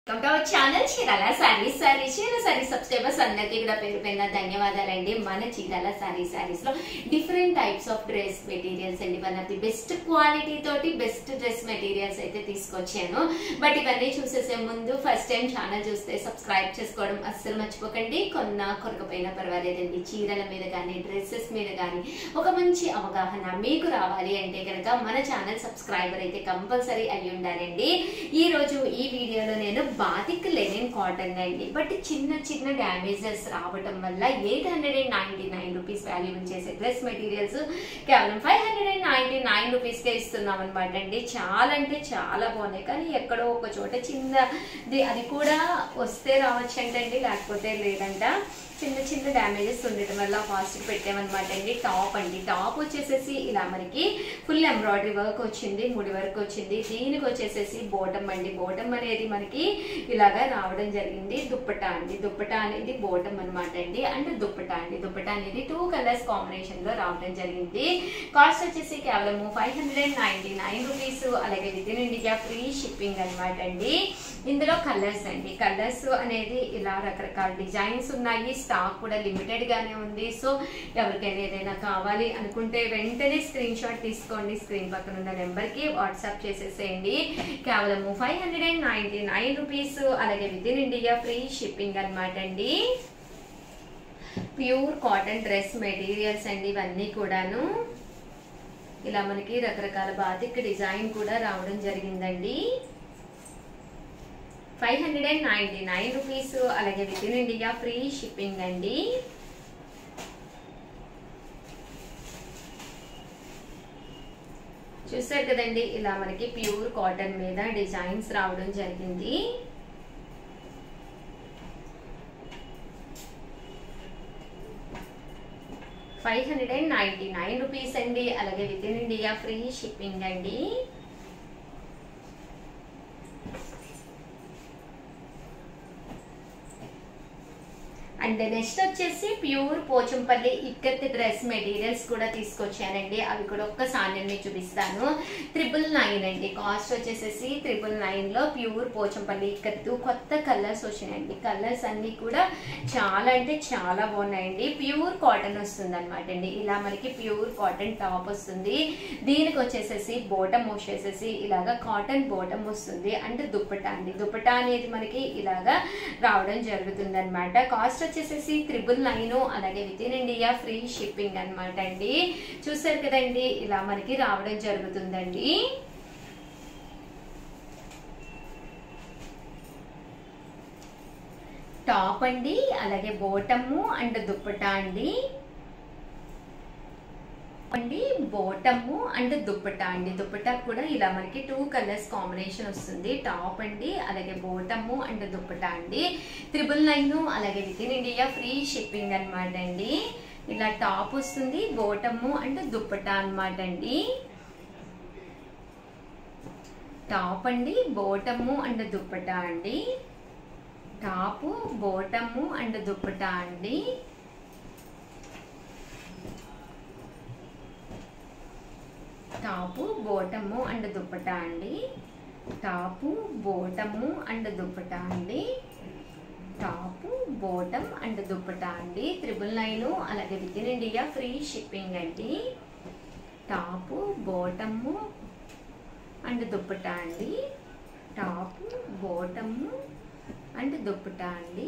welcome to our channel Chirala saris sari Chirala sari subscribers అందరికీ కూడా పేరు పైన ధన్యవాదాలండి మన చీరాల సారీ సారీస్ లో different types of dress materials అండి one of the best quality తోటి బెస్ట్ డ్రెస్ మెటీరియల్స్ అయితే తీసుకొచ్చాను బట్ ఇవన్నీ చూసేసే ముందు ఫస్ట్ టైం ఛానల్ చూస్తే సబ్స్క్రైబ్ చేసుకోవడం అస్సలు మర్చిపోకండి కొన్న కొరకపోయినా పర్వాలేదండి చీరల మీద కానీ డ్రెస్సెస్ మీద కానీ ఒక మంచి అవగాహన మీకు రావాలి అంటే కనుక మన ఛానల్ సబ్స్క్రైబర్ అయితే కంపల్సరీ అయి ఉండాలండి ఈ రోజు ఈ వీడియోలో నేను బాతిక్ లెనిన్ కాటన్ అండి బట్ చిన్న చిన్న డ్యామేజెస్ రావటం వల్ల eight hundred and ninety nine rupees value చేసే డ్రెస్ మెటీరియల్స్ కేవలం five hundred and ninety nine rupees కే ఇస్తున్నాం అనమాట అండి చాలా అంటే చాలా బాగున్నాయి కానీ ఎక్కడో ఒక చోట చిన్నది అది కూడా వస్తే రావచ్చు అంటండి లేకపోతే లేదంట చిన్న చిన్న డ్యామేజెస్ ఉండటం వల్ల ఫాస్ట్ పెట్టామన్నమాట అండి టాప్ అండి టాప్ వచ్చేసేసి ఇలా మనకి ఫుల్ ఎంబ్రాయిడరీ వర్క్ వచ్చింది ముడి వర్క్ వచ్చింది దీనికి వచ్చేసేసి బోటం అండి బోటం అనేది మనకి ఇలాగా రావడం జరిగింది దుప్పటా అండి దుప్పటా అనేది బోటం అనమాట అండి అండ్ దుప్పటా అండి దుప్పటా అనేది టూ కలర్స్ కాంబినేషన్ లో రావడం జరిగింది కాస్ట్ వచ్చేసి కేవలం five hundred and ninety nine rupees అలాగే with in India free shipping అనమాట అండి ఇందులో కలర్స్ అండి కలర్స్ అనేది ఇలా రకరకాల డిజైన్స్ ఉన్నాయి స్టాక్ కూడా లిమిటెడ్ గానే ఉంది సో ఎవరికైనా ఏదైనా కావాలి అనుకుంటే వెంటనే స్క్రీన్ షాట్ తీసుకోండి స్క్రీన్ పక్కన ఉన్న నెంబర్ కి వాట్సాప్ చేసేసేయండి కేవలం five hundred and ninety nine rupees అలాగే with in India free shipping అనమాట అండి ప్యూర్ కాటన్ డ్రెస్ మెటీరియల్స్ అండి ఇవన్నీ కూడాను ఇలా మనకి రకరకాల బాతిక్ డిజైన్ కూడా రావడం జరిగిందండి five hundred and ninety nine rupees అలాగే with in India free shipping అండి చూసారు కదండి ఇలా మనకి ప్యూర్ కాటన్ మీద డిజైన్స్ రావడం జరిగింది five hundred and ninety nine rupees అండి అలాగే with in India free shipping అండి అండ్ నెక్స్ట్ వచ్చేసి pure Pochampally ikat dress materials కూడా తీసుకొచ్చానండి అవి కూడా ఒక్కసారి నేను మీకు చూపిస్తాను త్రిబుల్ నైన్ అండి కాస్ట్ వచ్చేసేసి త్రిబుల్ నైన్ లో ప్యూర్ పోచంపల్లి ఇక్కత్తు కొత్త కలర్స్ వచ్చినాయండి కలర్స్ అన్ని కూడా చాలా అంటే చాలా బాగున్నాయండి ప్యూర్ కాటన్ వస్తుంది అనమాట అండి ఇలా మనకి ప్యూర్ కాటన్ టాప్ వస్తుంది దీనికి వచ్చేసేసి బోటం వచ్చేసేసి ఇలాగా కాటన్ బోటం వస్తుంది అంటే దుప్పటా అండి దుప్పటా అనేది మనకి ఇలాగా రావడం జరుగుతుంది అనమాట కాస్ట్ వచ్చేసేసి త్రిబుల్ నైన్ అలాగే with in India free shipping అనమాట అండి చూసారు కదండి ఇలా మనకి రావడం జరుగుతుందండి టాప్ అండి అలాగే బోటము అండ్ దుప్పటా అండి అండి బోటము అండ్ దుప్పటా అండి దుప్పటా కూడా ఇలా మనకి టూ కలర్స్ కాంబినేషన్ వస్తుంది టాప్ అండి అలాగే బోటము అండ్ దుప్పటా అండి త్రిబుల్ నైన్ అలాగే with in India free shipping అనమాట అండి ఇలా టాప్ వస్తుంది బోటము అండ్ దుప్పటా అనమాట అండి టాప్ అండి బోటము అండ్ దుప్పటా అండి టాపు బోటము అండ్ దుప్పటా అండి టాపు బోటము అండ్ దుప్పటా అండి టాపు బోటము అండ్ దుప్పటా అండి టాపు బోటం అండ్ దుప్పటా అండి త్రిబుల్ నైన్ అలాగే with in India free shipping అండి టాపు బోటము అండ్ దుప్పటా అండి టాపు బోటము అండ్ దుప్పటా అండి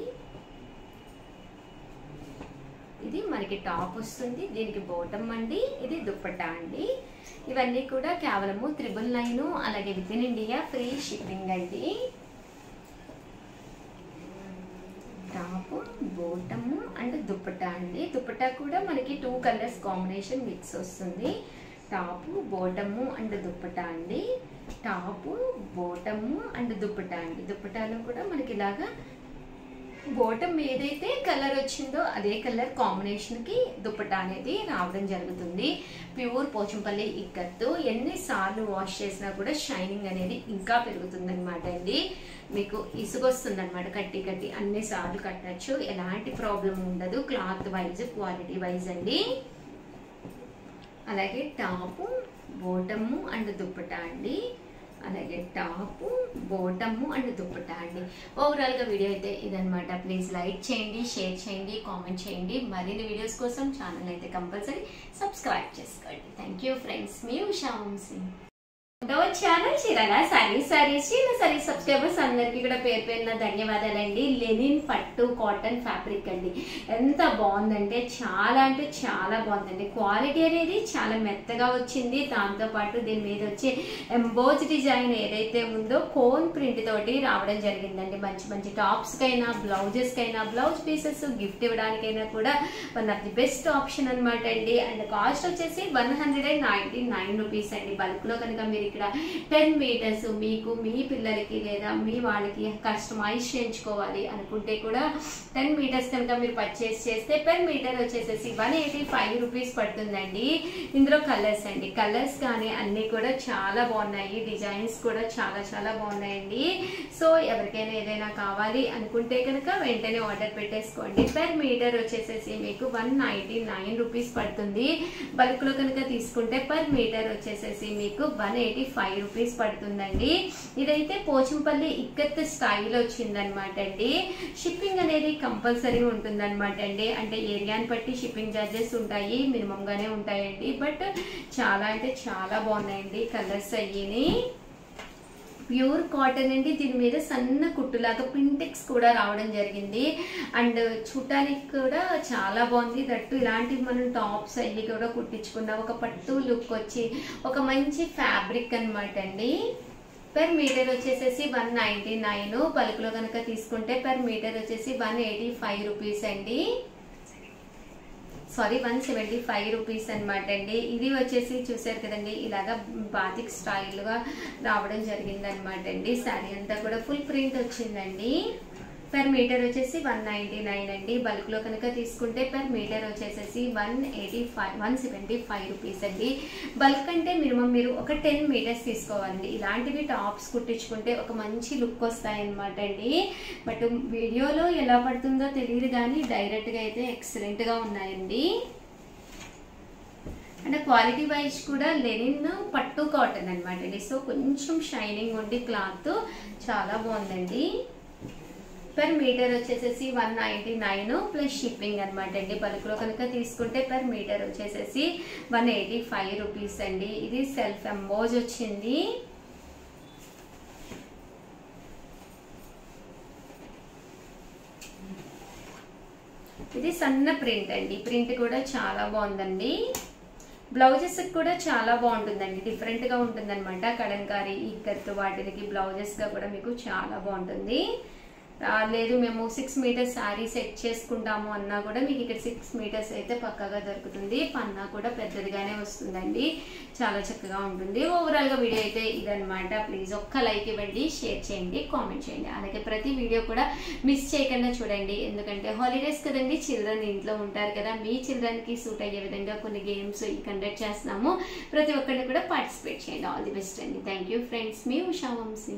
ఇది మనకి టాప్ వస్తుంది దీనికి బోటం అండి ఇది దుప్పటా అండి ఇవన్నీ కూడా కేవలము త్రిబుల్ నైన్ అలాగే with in India free shipping అండి టాప్ బోటము అండ్ దుప్పటా అండి దుప్పటా కూడా మనకి టూ కలర్స్ కాంబినేషన్ మిక్స్ వస్తుంది టాపు బోటము అండ్ దుప్పటా అండి టాపు బోటము అండ్ దుప్పటా అండి దుప్పటాలో కూడా మనకి ఇలాగా బోటం ఏదైతే కలర్ వచ్చిందో అదే కలర్ కాంబినేషన్కి దుప్పటా అనేది రావడం జరుగుతుంది ప్యూర్ పోచంపల్లి ఇక్కత్తు ఎన్నిసార్లు వాష్ చేసినా కూడా షైనింగ్ అనేది ఇంకా పెరుగుతుంది అనమాట అండి మీకు ఇసుగొస్తుంది అనమాట కట్టి కట్టి అన్ని సార్లు కట్టచ్చు ఎలాంటి ప్రాబ్లం ఉండదు క్లాత్ వైజ్ క్వాలిటీ వైజ్ అండి అలాగే టాపు బోటము అండ్ దుప్పటా అండి అలాగే టాప్ బోటము అండ్ దుప్పటా అండి ఓవరాల్గా వీడియో అయితే ఇదనమాట ప్లీజ్ లైక్ చేయండి షేర్ చేయండి కామెంట్ చేయండి మరిన్ని వీడియోస్ కోసం ఛానల్ అయితే కంపల్సరీ సబ్స్క్రైబ్ చేసుకోండి థ్యాంక్ యూ ఫ్రెండ్స్ మీ ఉషా వంశీ ఛానల్ చీరగా సారీ సారీ చీర సారీ సబ్స్క్రైబర్స్ అందరికి కూడా పేరు పేరున ధన్యవాదాలండి లెనిన్ పట్టు కాటన్ ఫ్యాబ్రిక్ అండి ఎంత బాగుందంటే చాలా అంటే చాలా బాగుందండి క్వాలిటీ అనేది చాలా మెత్తగా వచ్చింది దాంతో పాటు దీని మీద వచ్చే ఎంబోజ్ డిజైన్ ఏదైతే ఉందో కోన్ ప్రింట్ తోటి రావడం జరిగిందండి మంచి మంచి టాప్స్ కైనా బ్లౌజెస్ కైనా బ్లౌజ్ పీసెస్ గిఫ్ట్ ఇవ్వడానికైనా కూడా one of the best option అనమాట అండి అండ్ కాస్ట్ వచ్చేసి one hundred and ninety nine rupees అండి బల్క్ లో కనుక మీరు ఇక్కడ టెన్ మీటర్స్ మీకు మీ పిల్లలకి లేదా మీ వాళ్ళకి కస్టమైజ్ చేయించుకోవాలి అనుకుంటే కూడా టెన్ మీటర్స్ కనుక మీరు పర్చేస్ చేస్తే పెర్ మీటర్ వచ్చేసేసి వన్ ఎయిటీ ఫైవ్ రూపీస్ పడుతుందండి ఇందులో కలర్స్ అండి కలర్స్ కానీ అన్ని కూడా చాలా బాగున్నాయి డిజైన్స్ కూడా చాలా చాలా బాగున్నాయండి సో ఎవరికైనా ఏదైనా కావాలి అనుకుంటే కనుక వెంటనే ఆర్డర్ పెట్టేసుకోండి పెర్ మీటర్ వచ్చేసేసి మీకు వన్ నైన్టీ నైన్ రూపీస్ పడుతుంది బల్క్ లో కనుక తీసుకుంటే పర్ మీటర్ వచ్చేసేసి మీకు వన్ ఎయిటీ ఫైవ్ రూపీస్ పడుతుందండి ఇదైతే పోచంపల్లి ఇక్కత్ స్టైల్ వచ్చిందనమాట అండి షిప్పింగ్ అనేది కంపల్సరీ ఉంటుందన్నమాట అండి అంటే ఏరియాని బట్టి షిప్పింగ్ ఛార్జెస్ ఉంటాయి మినిమం గానే ఉంటాయండి బట్ చాలా అంటే చాలా బాగున్నాయండి కలర్స్ అయ్యి ప్యూర్ కాటన్ అండి దీని మీద సన్న కుట్టులాగా పింటెక్స్ కూడా రావడం జరిగింది అండ్ చూడటానికి కూడా చాలా బాగుంది దట్టు ఇలాంటివి మనం టాప్స్ అయ్యి కూడా కుట్టించుకున్న ఒక పట్టు లుక్ వచ్చి ఒక మంచి ఫ్యాబ్రిక్ అనమాట అండి పెర్ మీటర్ వచ్చేసేసి వన్ నైంటీ నైన్ పలుకులో కనుక తీసుకుంటే పెర్ మీటర్ వచ్చేసి వన్ ఎయిటీ ఫైవ్ రూపీస్ అండి sorry one seventy five rupees అనమాట అండి ఇది వచ్చేసి చూసారు కదండి ఇలాగా బాతిక్ స్టైల్గా రావడం జరిగింది అనమాట అండి శారీ అంతా కూడా ఫుల్ ప్రింట్ వచ్చిందండి పర్ మీటర్ వచ్చేసి వన్ నైంటీ నైన్ అండి బల్క్లో కనుక తీసుకుంటే పర్ మీటర్ వచ్చేసేసి one eighty five one seventy five rupees అండి బల్క్ అంటే మినిమం మీరు ఒక టెన్ మీటర్స్ తీసుకోవాలండి ఇలాంటివి టాప్స్ కుట్టించుకుంటే ఒక మంచి లుక్ వస్తాయన్నమాట అండి బట్ వీడియోలో ఎలా పడుతుందో తెలియదు కానీ డైరెక్ట్గా అయితే ఎక్సలెంట్గా ఉన్నాయండి అంటే క్వాలిటీ వైజ్ కూడా లెనిన్ పట్టు కాటన్ అనమాట అండి సో కొంచెం షైనింగ్ ఉండి క్లాత్ చాలా బాగుందండి పర్ మీటర్ వచ్చేసేసి one ninety nine plus shipping అనమాట అండి బల్క్లో కనుక తీసుకుంటే పర్ మీటర్ వచ్చేసేసి వన్ ఎయిటీ ఫైవ్ రూపీస్ అండి ఇది సెల్ఫ్ ఎంబోజ్ వచ్చింది ఇది సన్న ప్రింట్ అండి ప్రింట్ కూడా చాలా బాగుందండి బ్లౌజెస్ కూడా చాలా బాగుంటుందండి డిఫరెంట్ గా ఉంటుంది అనమాట కడంకారీ ఇక్కత్ వాటికి బ్లౌజెస్ గా కూడా మీకు చాలా బాగుంటుంది ఆ, లేదు మేము సిక్స్ మీటర్స్ శారీ సెట్ చేసుకుంటాము అన్నా కూడా మీకు ఇక్కడ సిక్స్ మీటర్స్ అయితే పక్కాగా దొరుకుతుంది పన్నా కూడా పెద్దదిగానే వస్తుందండి చాలా చక్కగా ఉంటుంది ఓవరాల్ గా వీడియో అయితే ఇదనమాట ప్లీజ్ ఒక్క లైక్ ఇవ్వండి షేర్ చేయండి కామెంట్ చేయండి అలాగే ప్రతి వీడియో కూడా మిస్ చేయకుండా చూడండి ఎందుకంటే హాలిడేస్ కదండి చిల్డ్రన్ ఇంట్లో ఉంటారు కదా మీ చిల్డ్రన్ కి సూట్ అయ్యే విధంగా కొన్ని గేమ్స్ కండక్ట్ చేస్తున్నాము ప్రతి ఒక్కరిని కూడా పార్టిసిపేట్ చేయండి ఆల్ ది బెస్ట్ అండి థ్యాంక్ యూ ఫ్రెండ్స్ మీ Usha Vamsi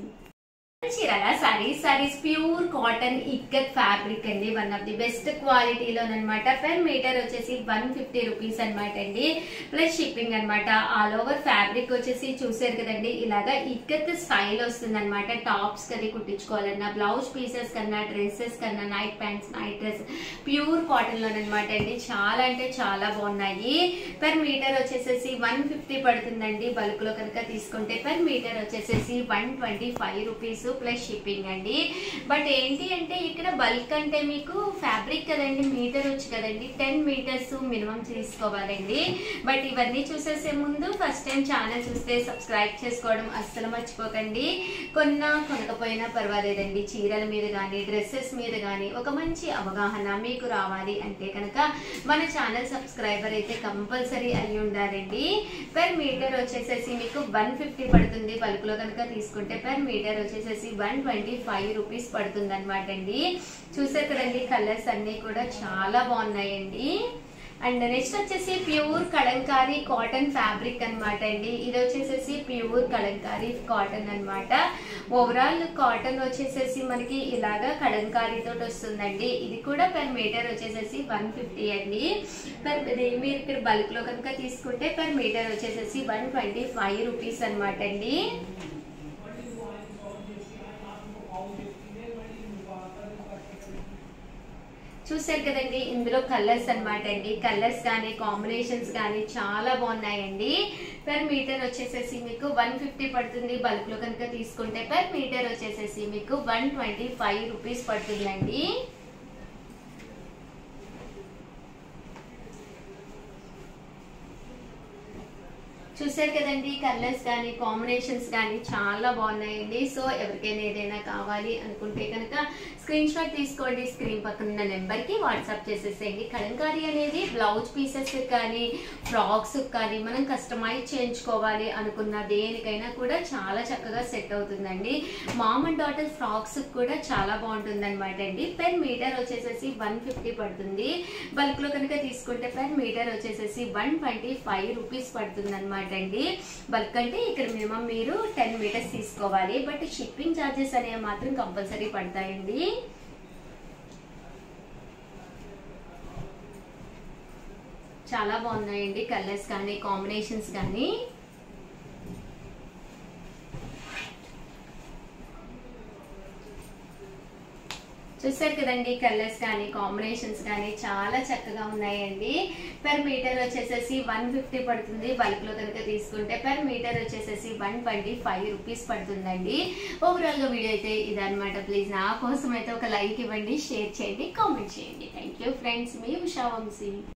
Chirala saris saris pure cotton ikat fabric అండి వన్ ఆఫ్ ది బెస్ట్ క్వాలిటీలో అనమాట పెర్ మీటర్ వచ్చేసి వన్ ఫిఫ్టీ రూపీస్ అనమాట అండి ప్లస్ షిప్పింగ్ అన్నమాట ఆల్ ఓవర్ ఫ్యాబ్రిక్ వచ్చేసి చూసారు కదండి ఇలాగా ఇక్కత్ స్టైల్ వస్తుంది అనమాట టాప్స్ కది కుట్టించుకోవాలన్నా బ్లౌజ్ పీసెస్ కన్నా డ్రెస్సెస్ కన్నా night pants night dress pure cotton లోనమాట అండి చాలా అంటే చాలా బాగున్నాయి పెర్ మీటర్ వచ్చేసేసి వన్ ఫిఫ్టీ పడుతుందండి బల్క్ లో కనుక తీసుకుంటే పెర్ మీటర్ వచ్చేసేసి one twenty five rupees plus shipping అండి బట్ ఏంటి అంటే ఇక్కడ బల్క్ అంటే మీకు ఫ్యాబ్రిక్ కదండి మీటర్ వచ్చి కదండి టెన్ మీటర్స్ మినిమం తీసుకోవాలండి బట్ ఇవన్నీ చూసేసే ముందు ఫస్ట్ టైం ఛానల్ చూస్తే సబ్స్క్రైబ్ చేసుకోవడం అస్సలు మర్చిపోకండి కొన్నా కొనకపోయినా పర్వాలేదండి చీరల మీద కానీ డ్రెస్సెస్ మీద కానీ ఒక మంచి అవగాహన మీకు రావాలి అంటే కనుక మన ఛానల్ సబ్స్క్రైబర్ అయితే కంపల్సరీ అయి ఉండాలండి పెర్ మీటర్ వచ్చేసేసి మీకు వన్ ఫిఫ్టీ పడుతుంది బల్క్లో కనుక తీసుకుంటే పెర్ మీటర్ వచ్చేసేసి వన్ ట్వంటీ ఫైవ్ రూపీస్ పడుతుంది అనమాట అండి చూసారు కదండి కలర్స్ అన్నీ కూడా చాలా బాగున్నాయండి అండ్ నెక్స్ట్ వచ్చేసి ప్యూర్ కలంకారీ కాటన్ ఫ్యాబ్రిక్ అన్నమాట అండి ఇది వచ్చేసేసి ప్యూర్ కలంకారీ కాటన్ అన్నమాట ఓవరాల్ కాటన్ వచ్చేసేసి మనకి ఇలాగా కలంకారీ తోటి వస్తుందండి ఇది కూడా పర్ మీటర్ వచ్చేసేసి వన్ ఫిఫ్టీ అండి పర్ ఇది మీరు ఇక్కడ బల్క్ లో కనుక తీసుకుంటే పర్ మీటర్ వచ్చేసేసి వన్ ట్వంటీ ఫైవ్ రూపీస్ అనమాట అండి చూసారు కదండి ఇందులో కలర్స్ అన్నమాట అండి కలర్స్ కానీ కాంబినేషన్స్ కానీ చాలా బాగున్నాయండి పర్ మీటర్ వచ్చేసేసి మీకు వన్ ఫిఫ్టీ పడుతుంది బల్క్ లో కనుక తీసుకుంటే పర్ మీటర్ వచ్చేసేసి మీకు వన్ ట్వంటీ ఫైవ్ రూపీస్ పడుతుందండి చూసారు కదండి కలర్స్ కానీ కాంబినేషన్స్ కానీ చాలా బాగున్నాయండి సో ఎవరికైనా ఏదైనా కావాలి అనుకుంటే కనుక స్క్రీన్ షాట్ తీసుకోండి స్క్రీన్ పక్కన ఉన్న నెంబర్ కి వాట్సాప్ చేసేసేయండి కలంకారీ అనేది బ్లౌజ్ పీసెస్ కానీ ఫ్రాక్స్ కానీ మనం కస్టమైజ్ చేయించుకోవాలి అనుకున్న దేనికైనా కూడా చాలా చక్కగా సెట్ అవుతుందండి మామ్ అండ్ డాటర్ ఫ్రాక్స్ కూడా చాలా బాగుంటుంది అనమాట అండి పెర్ మీటర్ వచ్చేసేసి వన్ ఫిఫ్టీ పడుతుంది బల్క్ లో కనుక తీసుకుంటే పెర్ మీటర్ వచ్చేసేసి వన్ ట్వంటీ ఫైవ్ రూపీస్ పడుతుంది అనమాట అండి బల్క్ అంటే ఇక్కడ మినిమం మీరు టెన్ మీటర్స్ తీసుకోవాలి బట్ షిప్పింగ్ ఛార్జెస్ అనేవి మాత్రం కంపల్సరీ పడతాయండి చాలా బాగున్నాయండి కలర్స్ కానీ కాంబినేషన్స్ కానీ చూసారు కదండి కలర్స్ కానీ కాంబినేషన్స్ కానీ చాలా చక్కగా ఉన్నాయండి పర్ మీటర్ వచ్చేసేసి వన్ ఫిఫ్టీ పడుతుంది బల్క్ లో కనుక తీసుకుంటే పర్ మీటర్ వచ్చేసేసి వన్ ట్వంటీ ఫైవ్ రూపీస్ పడుతుందండి ఓవరాల్ గా వీడియో అయితే ఇదన్నమాట ప్లీజ్ నా కోసం అయితే ఒక లైక్ ఇవ్వండి షేర్ చేయండి కామెంట్ చేయండి థ్యాంక్ యూ ఫ్రెండ్స్ మీ ఉషా వంశీ